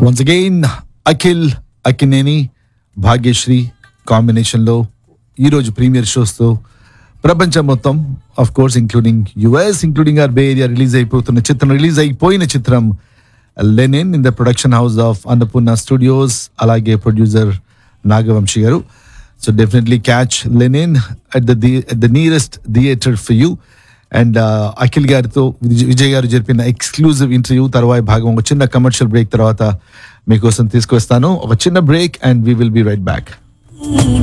once again Akhil Akkineni Bhagyashree కాంబినేషన్లో ఈరోజు premiere షోస్తో ప్రపంచం మొత్తం of course including US including our bay area release అయిపోతున్న చిత్రం రిలీజ్ అయిపోయిన చిత్రం Lenin in the production house of Annapurna studios అలాగే producer Nagavamsi garu so definitely catch Lenin at the at the nearest theatre for you and Akhil గారితో విజయ్ విజయ్ గారు జరిపిన exclusive interview తర్వాత భాగం ఒక చిన్న కమర్షియల్ బ్రేక్ తర్వాత మీకోసం తీసుకొస్తాను ఒక చిన్న break and we will be right back